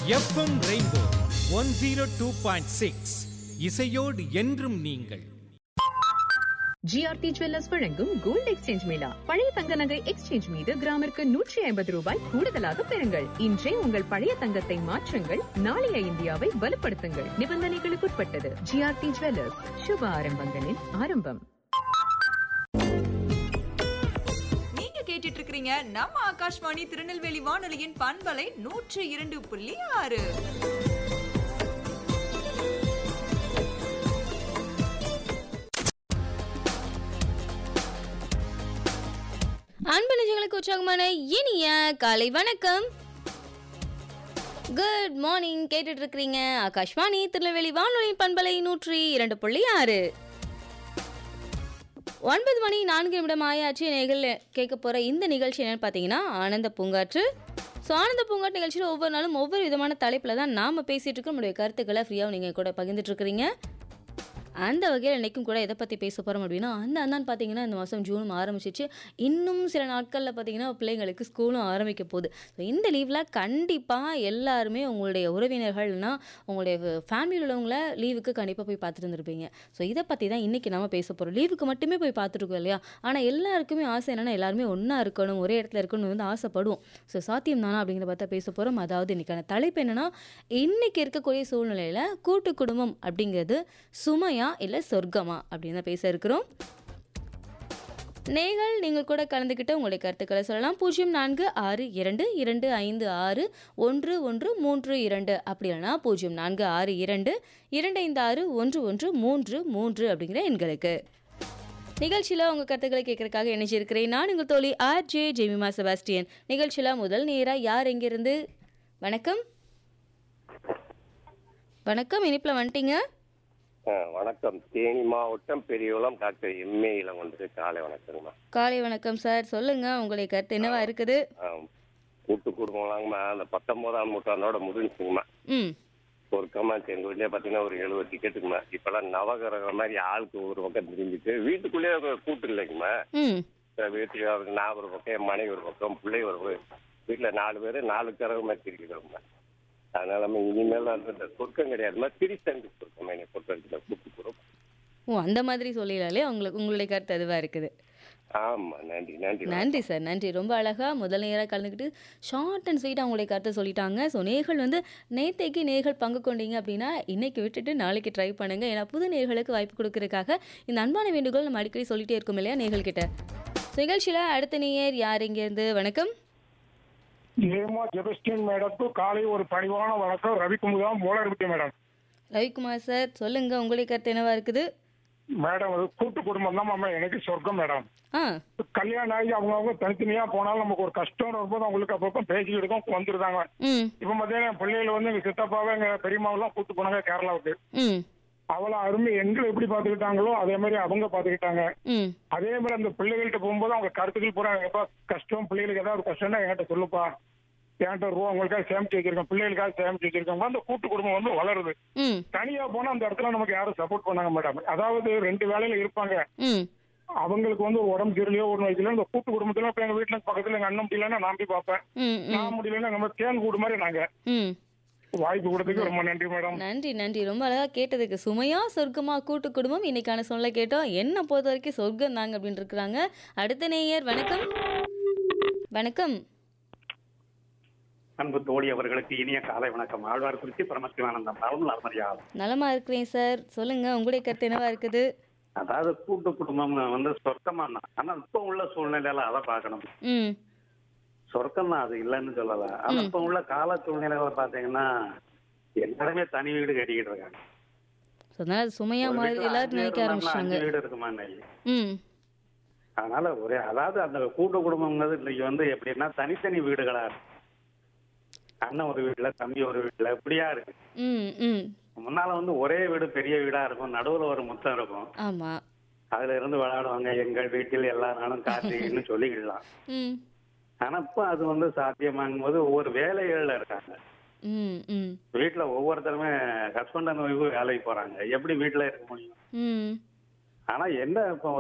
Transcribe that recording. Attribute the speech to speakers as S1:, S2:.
S1: FM rainbow one zero two point six இசையோடு என்றும் நீங்கள்
S2: ஜிஆர்டி ஜுவல்லர்ஸ் வழங்கும் கோல்ட் எக்ஸ்சேஞ்ச் மேளா பழைய தங்க நகை எக்ஸ்சேஞ்ச் மீது கிராமிற்கு நூற்றி ஐம்பது ரூபாய் கூடுதலாக பெறுங்கள் இன்றே உங்கள் பழைய தங்கத்தை மாற்றுங்கள் நாளைய இந்தியாவை வலுப்படுத்துங்கள் நிபந்தனைகளுக்குட்பட்டது ஜிஆர்டி ஜுவல்லர்ஸ் சுப ஆரம்பங்களின் ஆரம்பம்
S3: நீங்க கேட்டுட்டு இருக்கிறீங்க நம்ம ஆகாஷ்வாணி திருநெல்வேலி வானொலியின் பண்பலை நூற்று இரண்டு புள்ளி ஆறு
S4: அன்பு நிஜங்களுக்கு உற்சாகமான இனிய காலை வணக்கம் குட் மார்னிங் கேட்டுட்டு இருக்கிறீங்க ஆகாஷ்வாணி திருநெல்வேலி வானொலி பண்பலை நூற்றி இரண்டு புள்ளி ஆறு ஒன்பது மணி நான்கு நிமிடம் ஆயாச்சு நிகழ் கேட்க போகிற இந்த நிகழ்ச்சி என்னன்னு பார்த்தீங்கன்னா ஆனந்த பூங்காற்று ஸோ ஆனந்த பூங்காற்று நிகழ்ச்சியில் ஒவ்வொரு நாளும் ஒவ்வொரு விதமான தலைப்பில் தான் நாம் பேசிகிட்டு இருக்கோம் நம்முடைய கருத்துக்களை ஃப்ரீயாக நீங்கள் கூட பகிர்ந்துட்டு இருக்கிறீங்க அந்த வகையில் இன்றைக்கும் கூட எதை பற்றி பேச போகிறோம் அப்படின்னா அந்த அண்ணான்னு பார்த்தீங்கன்னா இந்த மாதம் ஜூன் ஆரம்பிச்சிச்சு இன்னும் சில நாட்களில் பார்த்தீங்கன்னா பிள்ளைங்களுக்கு ஸ்கூலும் ஆரம்பிக்க போகுது ஸோ இந்த லீவில் கண்டிப்பாக எல்லாருமே உங்களுடைய உறவினர்கள்னா உங்களுடைய ஃபேமிலியில் உள்ளவங்கள லீவுக்கு கண்டிப்பாக போய் பார்த்துட்டு இருந்திருப்பீங்க ஸோ இதை பற்றி தான் இன்றைக்கி நம்ம பேச போகிறோம் லீவுக்கு மட்டுமே போய் பார்த்துருக்கோம் இல்லையா ஆனால் எல்லாருக்குமே ஆசை என்னென்னா எல்லாருமே ஒன்றா இருக்கணும் ஒரே இடத்துல இருக்கணும்னு வந்து ஆசைப்படுவோம் ஸோ சாத்தியம் தானா அப்படிங்கிறத பார்த்தா பேச போகிறோம் அதாவது இன்றைக்கான தலைப்பு என்னென்னா இன்றைக்கி இருக்கக்கூடிய சூழ்நிலையில் கூட்டு குடும்பம் அப்படிங்கிறது சுமையா இல்லை சொர்க்கமா அப்படின்னு தான் பேச இருக்கிறோம் நீங்கள் நீங்கள் கூட கலந்துக்கிட்டு உங்களுடைய கருத்துக்களை சொல்லலாம் பூஜ்ஜியம் நான்கு ஆறு இரண்டு இரண்டு ஐந்து ஆறு ஒன்று ஒன்று மூன்று இரண்டு அப்படி இல்லைனா பூஜ்ஜியம் நான்கு ஆறு இரண்டு இரண்டு ஐந்து ஆறு ஒன்று ஒன்று மூன்று மூன்று அப்படிங்கிற எண்களுக்கு நிகழ்ச்சியில் உங்கள் கருத்துக்களை கேட்கறதுக்காக இணைச்சிருக்கிறேன் நான் உங்கள் தோழி ஆர் ஜே ஜெமிமா செபாஸ்டியன் நிகழ்ச்சியில் முதல் நேராக யார் எங்கிருந்து வணக்கம் வணக்கம் இனிப்பில் வந்துட்டீங்க
S5: ஆ, வணக்கம் தேனி மாவட்டம் பெரியகுளம் டாக்டர் எம்ஏ இளங்கொண்டு காலை வணக்கங்கம்மா
S4: காலை வணக்கம் சார் சொல்லுங்க உங்களுடைய கருத்து என்னவா இருக்குது
S5: ஆ, கூட்டு குடும்பம்லாங்கம்மா அந்த பத்தொன்பதாம் நூற்றாண்டோட முடிஞ்சுங்கம்மா
S4: ம்
S5: பொருக்கமா எங்கள் வீட்லயே பார்த்தீங்கன்னா ஒரு எழுபது டிக்கெட்டுங்கம்மா இப்போல்லாம் நவகிரகம் மாதிரி ஆளுக்கு ஒரு பக்கம் திரும்பிட்டு வீட்டுக்குள்ளேயே ஒரு கூட்டு இல்லைங்கம்மா
S4: ம்
S5: இப்ப வீட்டுக்கு அவர் நான் ஒரு பக்கம் என் மனைவி ஒரு பக்கம் பிள்ளை ஒரு பக்கம் வீட்டில் நாலு பேர் நாலு கரகம் மாதிரி இருக்கிறோம்மா அதனால நம்ம இனிமேல் வந்து இந்த சொர்க்கம் கிடையாதுமா திரிசங்கு சொர்க்கம் என்னை பொறுத்த கூட்டு குடும்பம்
S4: ஓ அந்த மாதிரி சொல்லிடலாலே உங்களுக்கு உங்களுடைய கருத்து அதுவாக இருக்குது
S5: ஆமா நன்றி நன்றி
S4: நன்றி சார் நன்றி ரொம்ப அழகாக முதல் நேராக கலந்துக்கிட்டு ஷார்ட் அண்ட் ஸ்வீட் அவங்களுடைய கருத்தை சொல்லிட்டாங்க ஸோ நேர்கள் வந்து நேத்தைக்கு நேர்கள் பங்கு கொண்டீங்க அப்படின்னா இன்னைக்கு விட்டுட்டு நாளைக்கு ட்ரை பண்ணுங்க ஏன்னா புது நேர்களுக்கு வாய்ப்பு கொடுக்கறதுக்காக இந்த அன்பான வேண்டுகோள் நம்ம அடிக்கடி சொல்லிட்டே இருக்கோம் இல்லையா நேர்கள் கிட்ட ஸோ நிகழ்ச்சியில் அடுத்த நேயர் யார் இங்கேருந்து வணக்கம்
S6: ஏமா ஜெபஸ்டின் மேடத்துக்கு காலை ஒரு பணிவான வணக்கம் ரவிக்குமுதான் மூலர்விக்க மேடம்
S4: ரவிக்குமார் சார் சொல்லுங்க உங்களுடைய கருத்து என்னவா இருக்குது
S6: மேடம் அது கூட்டு குடும்பம் தான் மாமா எனக்கு சொர்க்கம் மேடம்
S4: ஆ
S6: கல்யாணம் ஆகி அவங்கவுங்க தனித்தனியா போனாலும் நமக்கு ஒரு கஷ்டம் வரும்போது அவங்களுக்கு அப்பப்போ பேசிக்கிட்டு இருக்கோம் வந்துருந்தாங்க
S4: ம்
S6: இப்ப பாத்தீங்கன்னா என் பிள்ளைகள் வந்து எங்க சித்தப்பாவை எங்க பெரியம்மாவெல்லாம் கூட்டு போனாங்க கேரளாவுக்கு
S4: ம்
S6: அவளை அருமை எங்களை எப்படி பாத்துக்கிட்டாங்களோ அதே மாதிரி அவங்க பாத்துக்கிட்டாங்க
S4: ம்
S6: அதே மாதிரி அந்த பிள்ளைகள்கிட்ட போகும்போது அவங்க கருத்துக்கள் பூரா எப்பா கஷ்டம் பிள்ளைகளுக்கு ஏதாவது ஒரு கஷ்டம்னா என்கிட்ட சொல்லுப்பா என்கிட்ட ஒரு ரூபா உங்களுக்காக சேமிச்சு வச்சிருக்கேன் பிள்ளைகளுக்காக சேமிச்சு வச்சிருக்கோம் அந்த கூட்டு குடும்பம் வந்து வளருது
S4: ம்
S6: தனியா போனா அந்த இடத்துல நமக்கு யாரும் சப்போர்ட் பண்ணாங்க மேடம் அதாவது ரெண்டு வேலையில இருப்பாங்க
S4: ம்
S6: அவங்களுக்கு வந்து ஒரு உடம்பு சரியிலையோ ஒரு நோய்க்கு இந்த கூட்டு குடும்பத்துல இப்ப எங்க வீட்டுல பக்கத்துல எங்க அண்ணன் முடியலன்னா நான் போய் பார்ப்பேன்
S4: ம் ம்
S6: நான் முடியலன்னா நம்ம தேன் கூடு மாதிரி நாங்க
S4: ம்
S6: வாய்ப்பு கொடுத்ததுக்கு ரொம்ப நன்றி மேடம்
S4: நன்றி நன்றி ரொம்ப அழகா கேட்டதுக்கு சுமையா சொர்க்கமா கூட்டு குடும்பம் இன்னைக்கான சொல்ல கேட்டோம் என்ன பொறுத்த வரைக்கும் சொர்க்கம் தாங்க அப்படின்னு இருக்கிறாங்க அடுத்த நேயர் வணக்கம் வணக்கம்
S7: அன்பு தோழி அவர்களுக்கு இனிய காலை வணக்கம் ஆழ்வார் குறிச்சி பரமசிவானந்தம் நலம் நலமறியாது
S4: நலமா இருக்கிறேன் சார் சொல்லுங்க உங்களுடைய கருத்து என்னவா இருக்குது
S7: அதாவது கூட்டு குடும்பம் வந்து சொர்க்கமான ஆனா இப்ப உள்ள சூழ்நிலையில அதை பார்க்கணும்
S4: ம்
S7: சொர்க்கம் தான் அது இல்லைன்னு சொல்லல ஆனா இப்ப உள்ள கால சூழ்நிலையில பாத்தீங்கன்னா எல்லாருமே தனி வீடு கட்டிக்கிட்டு இருக்காங்க
S4: ஸோ அதனால அது சுமையா
S7: ஒரு
S4: மாதிரி
S7: வீட்டுல
S4: எல்லாரும்
S7: அஞ்சு
S4: நினைக்க
S7: பேர் இருந்தாங்கன்னா
S4: ஆரம்பிச்சிட்டாங்க
S7: அஞ்சு வீடு இருக்குமா இன்னைக்கு
S4: ம்
S7: அதனால ஒரே அதாவது அந்த கூட்டு குடும்பங்கிறது இன்னைக்கு வந்து எப்படின்னா தனித்தனி வீடுகளா இருக்கு அண்ணன் ஒரு வீட்டுல தம்பி ஒரு வீட்டுல இப்படியா இருக்கு
S4: ம் ம்
S7: முன்னால வந்து ஒரே வீடு பெரிய வீடா இருக்கும் நடுவுல ஒரு முத்தம் இருக்கும்
S4: ஆமா
S7: அதுல இருந்து விளையாடுவாங்க எங்கள் வீட்டில் எல்லா நாளும் கார்த்திகைன்னு சொல்லிக்கிடலாம்
S4: ம்
S7: ஆனா இப்ப அது வந்து சாத்தியமாகும் போது ஒவ்வொரு வேலைகள்ல இருக்காங்க
S4: ம் ம்
S7: வீட்டுல ஒவ்வொருத்தருமே ஹஸ்பண்ட் அண்ட் ஒய்ஃபு வேலைக்கு போறாங்க எப்படி வீட்டுல இருக்க முடியும்
S4: ம்
S7: ஆனா என்ன இப்போ